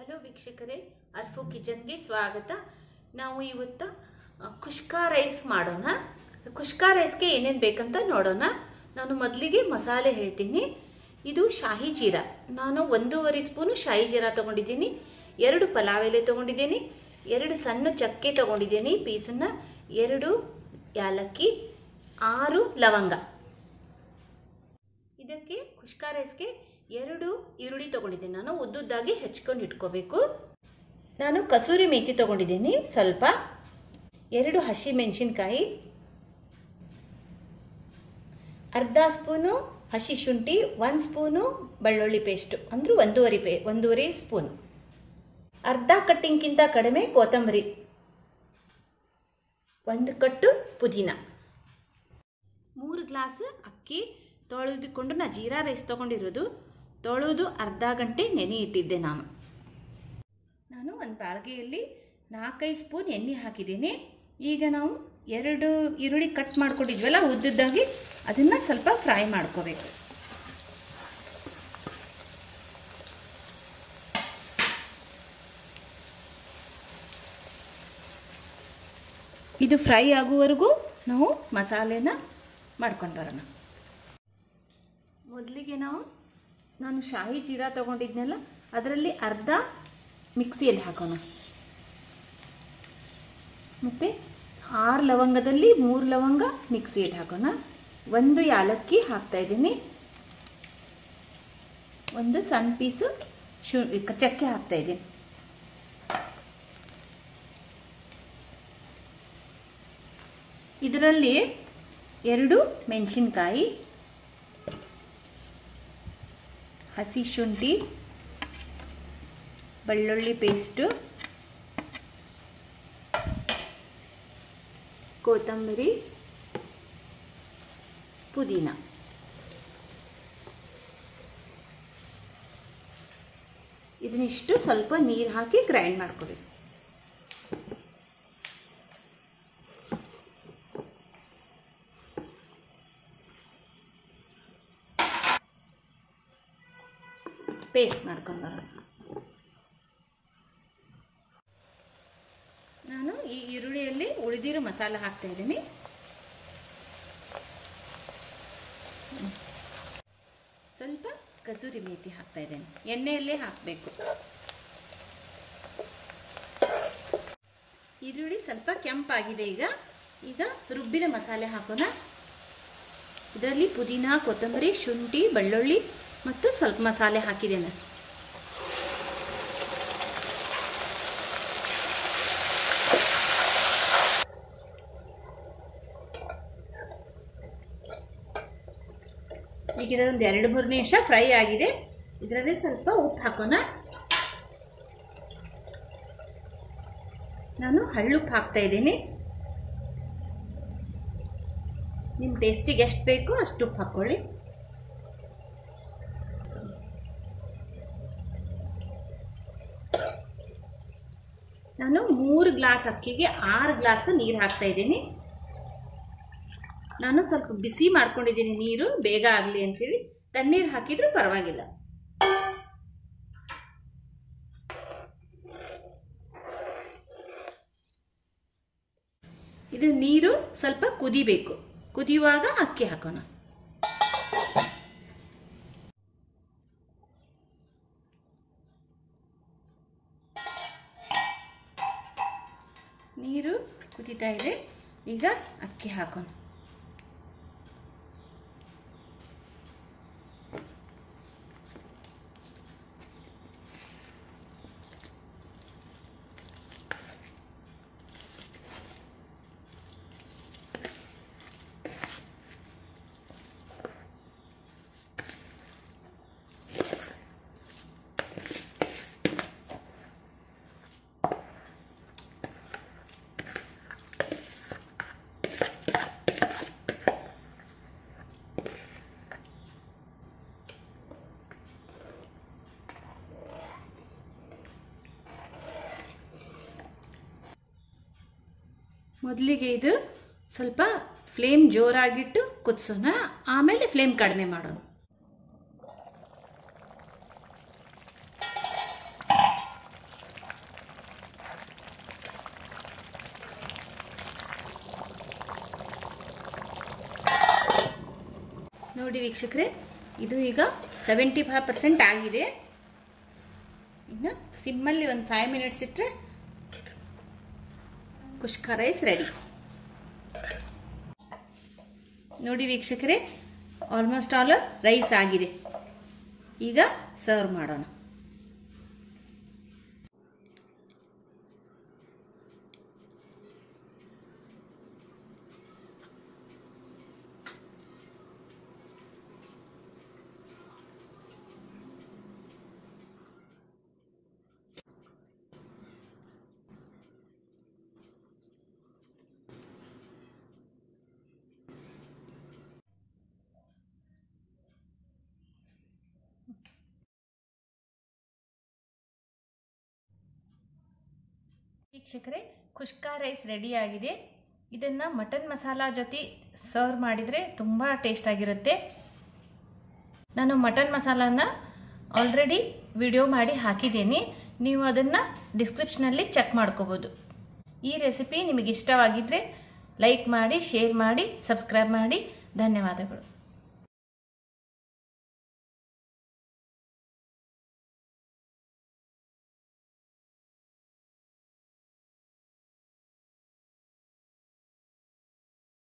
hello ವೀಕ್ಷಕರೇ ಅರ್ಫು ಕಿಚನ್ಗೆ ಸ್ವಾಗತ ನಾವು ಇವತ್ತು ಅ, ಕುಷ್ಕಾ ರೈಸ್ ಮಾಡೋಣ ಕುಷ್ಕಾ ರೈಸ್ಗೆ ಏನೇನು ಬೇಕಂತ ನೋಡೋಣ ನಾನು ಮೊದಲಿಗೆ ಮಸಾಲೆ ಹೇಳ್ತೀನಿ ಇದು ಶಾಹಿ ಜೀರಾ ನಾನು ಒಂದೂವರೆ ಸ್ಪೂನು ಶಾಹಿ ಜೀರಾ ತೊಗೊಂಡಿದ್ದೀನಿ ಎರಡು ಪಲಾವ್ ಎಲೆ ತೊಗೊಂಡಿದ್ದೀನಿ ಎರಡು ಸಣ್ಣ ಚಕ್ಕೆ ತೊಗೊಂಡಿದ್ದೀನಿ ಪೀಸನ್ನು ಎರಡು ಯಾಲಕ್ಕಿ ಆರು ಲವಂಗ ಇದಕ್ಕೆ ಕುಷ್ಕಾ ರೈಸ್ಗೆ ಎರಡು ಈರುಳ್ಳಿ ತೊಗೊಂಡಿದ್ದೀನಿ ನಾನು ಉದ್ದುದ್ದಾಗಿ ಹೆಚ್ಕೊಂಡು ಇಟ್ಕೋಬೇಕು ನಾನು ಕಸೂರಿ ಮೆಂತಿ ತೊಗೊಂಡಿದ್ದೀನಿ ಸ್ವಲ್ಪ ಎರಡು ಹಸಿ ಮೆಣಸಿನ್ಕಾಯಿ ಅರ್ಧ ಸ್ಪೂನು ಹಸಿ ಶುಂಠಿ ಒಂದು ಸ್ಪೂನು ಬೆಳ್ಳುಳ್ಳಿ ಪೇಸ್ಟು ಅಂದ್ರೆ ಒಂದೂವರೆ ಪೇ ಒಂದೂವರೆ ಸ್ಪೂನ್ ಅರ್ಧ ಕಟ್ಟಿಂಗ್ಗಿಂತ ಕಡಿಮೆ ಕೊತ್ತಂಬರಿ ಒಂದು ಕಟ್ಟು ಪುದೀನ ಮೂರು ಗ್ಲಾಸ್ ಅಕ್ಕಿ ತೊಳೆದುಕೊಂಡು ನಾ ಜೀರಾ ರೈಸ್ ತೊಗೊಂಡಿರೋದು ತೊಳೆದು ಅರ್ಧ ಗಂಟೆ ನೆನೆ ಇಟ್ಟಿದ್ದೆ ನಾನು ನಾನು ಒಂದು ಬಾಳ್ಗೆಯಲ್ಲಿ ನಾಲ್ಕೈದು ಸ್ಪೂನ್ ಎಣ್ಣೆ ಹಾಕಿದ್ದೀನಿ ಈಗ ನಾವು ಎರಡು ಈರುಳ್ಳಿ ಕಟ್ ಮಾಡ್ಕೊಂಡಿದ್ವಲ್ಲ ಉದ್ದುದ್ದಾಗಿ ಅದನ್ನು ಸ್ವಲ್ಪ ಫ್ರೈ ಮಾಡ್ಕೋಬೇಕು ಇದು ಫ್ರೈ ಆಗುವವರೆಗೂ ನಾವು ಮಸಾಲೆನ ಮಾಡ್ಕೊಂಡು ಬರೋಣ ಮೊದಲಿಗೆ ನಾವು ನಾನು ಶಾಹಿ ಜೀರಾ ತೊಗೊಂಡಿದ್ನಲ್ಲ ಅದರಲ್ಲಿ ಅರ್ಧ ಮಿಕ್ಸಿಯಲ್ಲಿ ಹಾಕೋಣ ಮತ್ತು ಆರು ಲವಂಗದಲ್ಲಿ ಮೂರು ಲವಂಗ ಮಿಕ್ಸಿಯಲ್ಲಿ ಹಾಕೋಣ ಒಂದು ಯಾಲಕ್ಕಿ ಹಾಕ್ತಾ ಇದ್ದೀನಿ ಒಂದು ಸಣ್ಣ ಪೀಸು ಶು ಚಕ್ಕೆ ಹಾಕ್ತಾ ಇದ್ದೀನಿ ಇದರಲ್ಲಿ ಎರಡು ಮೆಣಸಿನ್ಕಾಯಿ ಹಸಿ ಶುಂಠಿ ಬೆಳ್ಳುಳ್ಳಿ ಪೇಸ್ಟು ಕೊತ್ತಂಬರಿ ಪುದೀನ ಇದನ್ನಿಷ್ಟು ಸ್ವಲ್ಪ ನೀರು ಹಾಕಿ ಗ್ರೈಂಡ್ ಮಾಡ್ಕೋಬೇಕು ಪೇಸ್ಟ್ ಮಾಡ್ಕೊಂಡು ಬರೋಣ ನಾನು ಈ ಈರುಳ್ಳಿಯಲ್ಲಿ ಉಳಿದಿರೋ ಮಸಾಲ ಹಾಕ್ತಾ ಇದ್ದೀನಿ ಸ್ವಲ್ಪ ಕಸೂರಿ ಮೇಥಿ ಹಾಕ್ತಾ ಇದ್ದೇನೆ ಎಣ್ಣೆಯಲ್ಲೇ ಹಾಕಬೇಕು ಈರುಳ್ಳಿ ಸ್ವಲ್ಪ ಕೆಂಪಾಗಿದೆ ಈಗ ಈಗ ರುಬ್ಬಿದ ಮಸಾಲೆ ಹಾಕೋಣ ಇದರಲ್ಲಿ ಪುದೀನ ಕೊತ್ತಂಬರಿ ಶುಂಠಿ ಬೆಳ್ಳುಳ್ಳಿ ಮತ್ತು ಸ್ವಲ್ಪ ಮಸಾಲೆ ಹಾಕಿದ್ದೇನೆ ಈಗ ಇದೊಂದು ಎರಡು ಮೂರು ನಿಮಿಷ ಫ್ರೈ ಆಗಿದೆ ಇದರಲ್ಲಿ ಸ್ವಲ್ಪ ಉಪ್ಪು ಹಾಕೋಣ ನಾನು ಹಳ್ಳುಪ್ಪು ಹಾಕ್ತಾ ಇದ್ದೀನಿ ನಿಮ್ಮ ಟೇಸ್ಟಿಗೆ ಎಷ್ಟು ಬೇಕು ಅಷ್ಟು ಉಪ್ಪು ಹಾಕ್ಕೊಳ್ಳಿ ನಾನು ಮೂರು ಗ್ಲಾಸ್ ಅಕ್ಕಿಗೆ ಆರು ಗ್ಲಾಸ್ ನೀರು ಹಾಕ್ತಾ ಇದ್ದೀನಿ ನಾನು ಸ್ವಲ್ಪ ಬಿಸಿ ಮಾಡ್ಕೊಂಡಿದ್ದೀನಿ ನೀರು ಬೇಗ ಆಗಲಿ ಅಂತೇಳಿ ತಣ್ಣೀರು ಹಾಕಿದ್ರೂ ಪರವಾಗಿಲ್ಲ ಇದು ನೀರು ಸ್ವಲ್ಪ ಕುದಿಬೇಕು ಕುದಿಯುವಾಗ ಅಕ್ಕಿ ಹಾಕೋಣ ನೀರು ಕುದೀತಾ ಇದೆ ಈಗ ಅಕ್ಕಿ ಹಾಕೋಣ ಮೊದಲಿಗೆ ಇದು ಸ್ವಲ್ಪ ಫ್ಲೇಮ್ ಜೋರಾಗಿಟ್ಟು ಕುದಿಸೋಣ ಆಮೇಲೆ ಫ್ಲೇಮ್ ಕಡಿಮೆ ಮಾಡೋಣ ನೋಡಿ ವೀಕ್ಷಕರೇ ಇದು ಈಗ ಸೆವೆಂಟಿ ಫೈವ್ ಪರ್ಸೆಂಟ್ ಆಗಿದೆ ಇನ್ನು ಸಿಮ್ಮಲ್ಲಿ ಒಂದು ಫೈವ್ ಮಿನಿಟ್ಸ್ ಇಟ್ಟರೆ ಕುಷ್ಕ ರೈಸ್ ರೆಡಿ ನೋಡಿ ವೀಕ್ಷಕರೇ ಆಲ್ಮೋಸ್ಟ್ ಆಲ್ ರೈಸ್ ಆಗಿದೆ ಈಗ ಸರ್ವ್ ಮಾಡೋಣ ವೀಕ್ಷಕರೇ ಖುಷ್ಕಾ ರೈಸ್ ರೆಡಿ ಆಗಿದೆ ಇದನ್ನು ಮಟನ್ ಮಸಾಲ ಜೊತೆ ಸರ್ವ್ ಮಾಡಿದರೆ ತುಂಬ ಟೇಸ್ಟ್ ಆಗಿರುತ್ತೆ ನಾನು ಮಟನ್ ಮಸಾಲಾನ ಆಲ್ರೆಡಿ ವಿಡಿಯೋ ಮಾಡಿ ಹಾಕಿದ್ದೀನಿ ನೀವು ಅದನ್ನು ಡಿಸ್ಕ್ರಿಪ್ಷನಲ್ಲಿ ಚೆಕ್ ಮಾಡ್ಕೋಬೋದು ಈ ರೆಸಿಪಿ ನಿಮಗೆ ಇಷ್ಟವಾಗಿದ್ದರೆ ಲೈಕ್ ಮಾಡಿ ಶೇರ್ ಮಾಡಿ ಸಬ್ಸ್ಕ್ರೈಬ್ ಮಾಡಿ ಧನ್ಯವಾದಗಳು